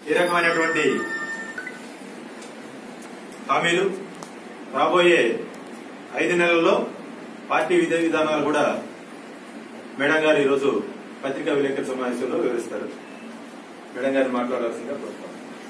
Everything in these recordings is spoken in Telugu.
ఏ రకమైనటువంటి హామీలు రాబోయే ఐదు నెలల్లో పార్టీ విధి విధానాలు కూడా మేడం గారు ఈరోజు పత్రికా విలేకరుల సమావేశంలో వివరిస్తారు మేడం గారిని మాట్లాడాల్సిందిగా కోరుతాం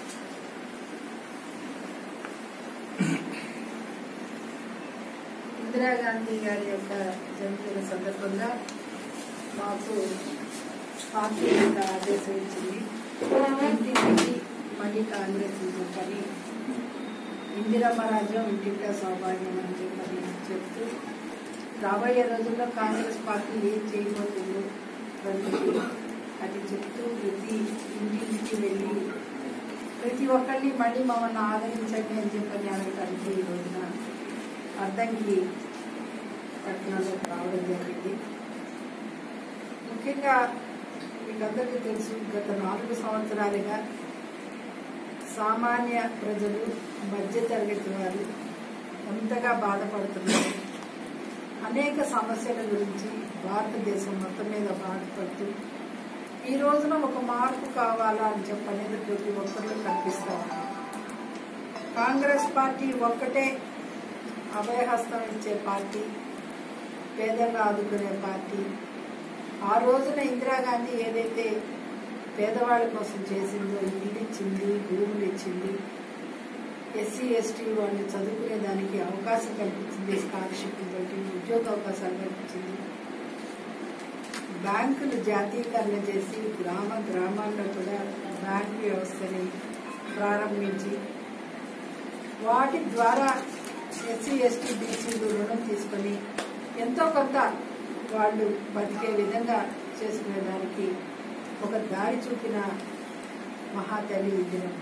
ఇందిరాగాంధీ గారి యొక్క జన్మదిన సందర్భంగా మాకు పార్టీ యొక్క ఆదేశం ఇచ్చింది ఇంటింటికి మళ్ళీ కాంగ్రెస్ చెప్పని ఇందిరమ్మ రాజ్యం ఇంటింటా సౌభాగ్యం అని చెప్పని చెప్తూ రాబోయే రోజుల్లో కాంగ్రెస్ పార్టీ ఏం చేయబోతుందో ప్రజలకి అది చెప్తూ ప్రతి ఇంటింటికి వెళ్ళి ప్రతి ఒక్కరిని మళ్ళీ మమ్మల్ని ఆదరించండి అని చెప్పని అడగటానికి ఈ రోజున అద్దంకి పట్టణంలో రావడం జరిగింది ముఖ్యంగా మీకు అందరికీ తెలుసు గత నాలుగు సంవత్సరాలుగా సామాన్య ప్రజలు మధ్యతరగతి వారు ఎంతగా బాధపడుతున్నారు అనేక సమస్యల గురించి భారతదేశం మొత్తం మీద బాధపడుతూ ఈ రోజున ఒక మార్పు కావాలా అని చెప్పనేది ప్రతి ఒక్కరిలో కనిపిస్తా ఉంది కాంగ్రెస్ పార్టీ ఒక్కటే అభయహస్తం ఇచ్చే పార్టీ పేదలను ఆదుకునే పార్టీ ఆ రోజున ఇందిరాగాంధీ ఏదైతే పేదవాళ్ళ కోసం చేసిందో ఇల్లు ఇచ్చింది భూములు ఇచ్చింది ఎస్సీ ఎస్టీ వాళ్ళు చదువుకునే దానికి అవకాశం కల్పించింది స్కాలర్షిప్ తోటి ఉద్యోగ అవకాశాలు కల్పించింది బ్యాంకులు జాతీయకరణ చేసి గ్రామ గ్రామాల్లో కూడా బ్యాంక్ వ్యవస్థని ప్రారంభించి వాటి ద్వారా ఎస్సీ ఎస్టీ బీసీలు రుణం తీసుకొని ఎంతో కొంత వాళ్ళు బతికే విధంగా చేసుకునేదానికి ఒక దారి చూపిన మహాతల్లి విద్యనం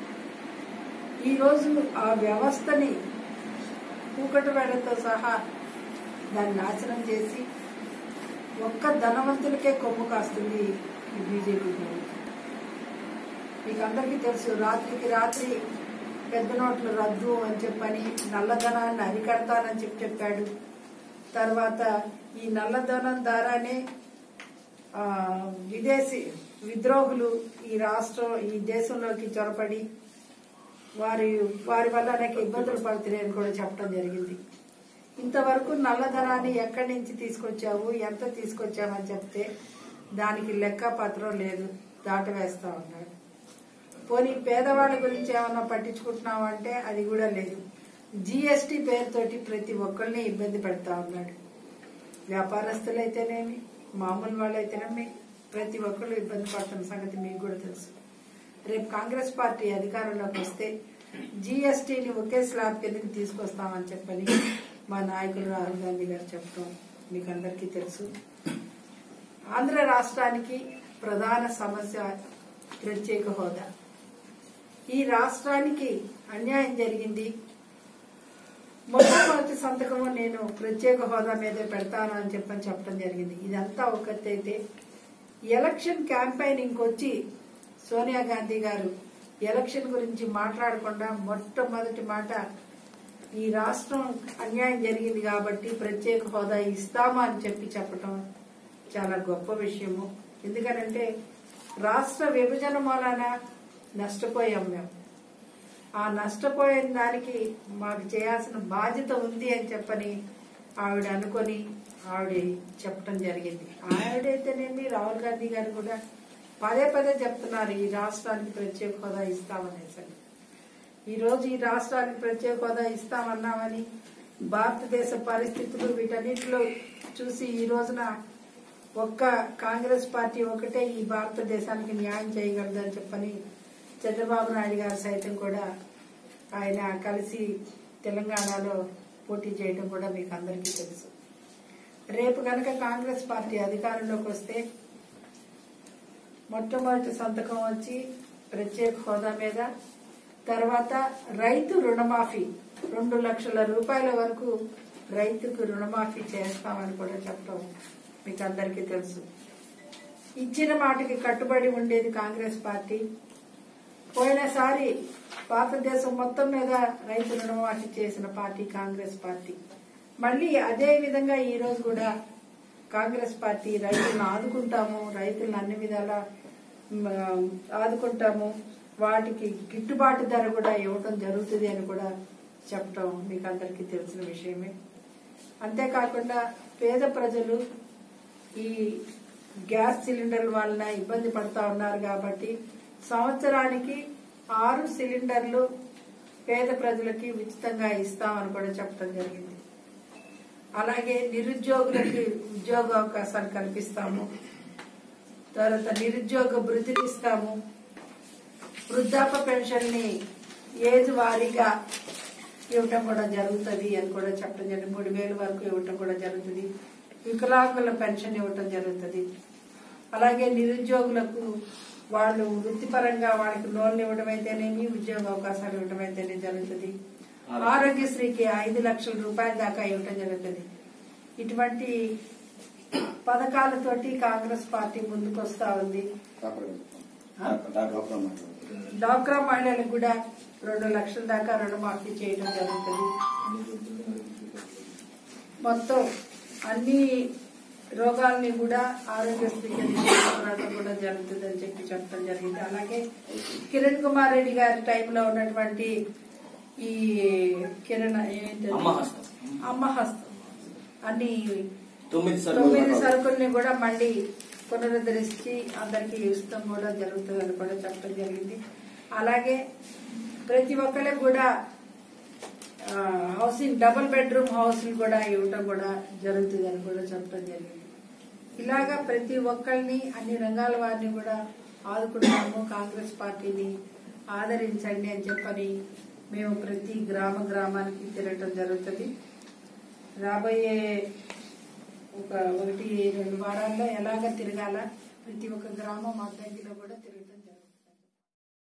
ఈరోజు ఆ వ్యవస్థని కూకటి వేళతో సహా దాన్ని నాశనం చేసి ఒక్క ధనవంతులకే కొమ్ము కాస్తుంది ఈ బీజేపీ ప్రభుత్వం మీకు అందరికీ తెలుసు రాత్రికి రాత్రి పెద్ద నోట్ల రద్దు అని చెప్పని నల్లధనాన్ని అరికడతానని చెప్పి చెప్పాడు తర్వాత ఈ నల్లధనం ద్వారానే ఆ, విదేశీ విద్రోహులు ఈ రాష్ట్రం ఈ దేశంలోకి చొరపడి వారి వారి వల్ల అనేక ఇబ్బందులు పడుతున్నాయని కూడా చెప్పడం జరిగింది ఇంతవరకు నల్లధనాన్ని ఎక్కడి నుంచి తీసుకొచ్చావు ఎంత తీసుకొచ్చామని చెప్తే దానికి లెక్క పత్రం లేదు దాటవేస్తా ఉన్నాడు పోనీ పేదవాళ్ళ గురించి ఏమన్నా పట్టించుకుంటున్నావు అంటే అది కూడా లేదు జిఎస్టి పేరుతోటి ప్రతి ఒక్కరిని ఇబ్బంది పెడతా ఉన్నాడు వ్యాపారస్తులైతేనేమి మామూలు వాళ్ళైతేనేమి ప్రతి ఒక్కళ్ళు ఇబ్బంది పడుతున్న సంగతి మీకు కూడా తెలుసు రేపు కాంగ్రెస్ పార్టీ అధికారంలోకి వస్తే జిఎస్టీని ఒకే స్లాబ్ కిందకి తీసుకొస్తామని చెప్పని మా నాయకులు రాహుల్ గాంధీ గారు చెప్పడం మీకు అందరికీ తెలుసు ఆంధ్ర రాష్ట్రానికి ప్రధాన సమస్య ప్రత్యేక హోదా ఈ రాష్ట్రానికి అన్యాయం జరిగింది మొట్టమొదటి సంతకము నేను ప్రత్యేక హోదా మీదే పెడతాను అని చెప్పని చెప్పడం జరిగింది ఇదంతా ఒకటైతే ఎలక్షన్ క్యాంపెయినింగ్ వచ్చి సోనియా గాంధీ గారు ఎలక్షన్ గురించి మాట్లాడకుండా మొట్టమొదటి మాట ఈ రాష్ట్రం అన్యాయం జరిగింది కాబట్టి ప్రత్యేక హోదా ఇస్తామా అని చెప్పి చెప్పటం చాలా గొప్ప విషయము ఎందుకనంటే రాష్ట్ర విభజన మూలాన నష్టపోయాం మేము ఆ నష్టపోయిన దానికి మాకు చేయాల్సిన బాధ్యత ఉంది అని చెప్పని ఆవిడ అనుకొని ఆవిడ చెప్పడం జరిగింది ఆవిడైతేనేమి రాహుల్ గాంధీ గారు కూడా పదే పదే చెప్తున్నారు ఈ రాష్ట్రానికి ప్రత్యేక హోదా ఇస్తామనేసి ఈ రోజు ఈ రాష్ట్రానికి ప్రత్యేక హోదా ఇస్తామన్నామని భారతదేశ పరిస్థితులు వీటన్నిటిలో చూసి ఈ రోజున ఒక్క కాంగ్రెస్ పార్టీ ఒకటే ఈ భారతదేశానికి న్యాయం చేయగలదని చెప్పని చంద్రబాబు నాయుడు గారు సైతం కూడా ఆయన కలిసి తెలంగాణలో పోటీ చేయడం కూడా మీకు అందరికీ తెలుసు రేపు కనుక కాంగ్రెస్ పార్టీ అధికారంలోకి వస్తే మొట్టమొదటి సంతకం వచ్చి ప్రత్యేక హోదా మీద తర్వాత రైతు రుణమాఫీ రెండు లక్షల రూపాయల వరకు రైతుకు రుణమాఫీ చేస్తామని కూడా చెప్పడం మీకు అందరికీ తెలుసు ఇచ్చిన మాటకి కట్టుబడి ఉండేది కాంగ్రెస్ పార్టీ పోయినసారి భారతదేశం మొత్తం మీద రైతు రుణమాఫీ చేసిన పార్టీ కాంగ్రెస్ పార్టీ మళ్ళీ అదే విధంగా ఈ రోజు కూడా కాంగ్రెస్ పార్టీ రైతులను ఆదుకుంటాము రైతులను అన్ని విధాలా మ్, ఆదుకుంటాము వాటికి గిట్టుబాటు ధర కూడా ఇవ్వటం జరుగుతుంది అని కూడా చెప్పటం మీకు అందరికీ తెలిసిన విషయమే అంతేకాకుండా పేద ప్రజలు ఈ గ్యాస్ సిలిండర్ల వలన ఇబ్బంది పడతా ఉన్నారు కాబట్టి సంవత్సరానికి ఆరు సిలిండర్లు పేద ప్రజలకి ఉచితంగా ఇస్తామని కూడా చెప్పడం జరిగింది అలాగే నిరుద్యోగులకి ఉద్యోగ అవకాశాలు కల్పిస్తాము తర్వాత నిరుద్యోగ భృతిని ఇస్తాము వృద్ధాప్య పెన్షన్ ని ఏజ్ వారీగా ఇవ్వటం కూడా జరుగుతుంది అని కూడా చెప్పడం జరిగింది మూడు వేల వరకు ఇవ్వటం కూడా జరుగుతుంది వికలాంగుల పెన్షన్ ఇవ్వటం జరుగుతుంది అలాగే నిరుద్యోగులకు వాళ్ళు వృత్తిపరంగా వాళ్ళకి లోన్లు ఇవ్వడం అయితేనేమి ఉద్యోగ అవకాశాలు ఇవ్వడం అయితేనే జరుగుతుంది ఆరోగ్యశ్రీకి ఐదు లక్షల రూపాయల దాకా ఇవ్వటం జరుగుతుంది ఇటువంటి పథకాలతోటి కాంగ్రెస్ పార్టీ ముందుకు వస్తా ఉంది డాక్రా మహిళలకు కూడా రెండు లక్షల దాకా రుణమాఫీ చేయడం జరుగుతుంది మొత్తం అన్ని రోగాల్ని కూడా ఆరోగ్యశ్రీ కింద తీసుకురావడం కూడా జరుగుతుంది అని చెప్పి చెప్పడం జరిగింది అలాగే కిరణ్ కుమార్ రెడ్డి గారి టైంలో ఉన్నటువంటి ఈ కిరణ్ ఏంటది? అమ్మహస్తం. అమ్మహస్తం అన్ని తొమ్మిది తొమ్మిది సరుకులు సరుకుల్ని కూడా మళ్ళీ పునరుద్ధరించి అందరికీ ఇష్టం కూడా జరుగుతుందని కూడా చెప్పడం జరిగింది అలాగే ప్రతి ఒక్కరికి కూడా ఆ, హౌసింగ్ డబుల్ బెడ్రూమ్ హౌస్ కూడా ఇవ్వటం కూడా జరుగుతుందని కూడా చెప్పడం జరిగింది ఇలాగా ప్రతి ఒక్కరిని అన్ని రంగాల వారిని కూడా ఆదుకుంటాము కాంగ్రెస్ పార్టీని ఆదరించండి అని చెప్పని మేము ప్రతి గ్రామ గ్రామానికి తిరగటం జరుగుతుంది రాబోయే ఒక ఒకటి రెండు వారాల్లో ఎలాగ తిరగాల ప్రతి ఒక్క గ్రామం అద్దంకిలో కూడా తిరగ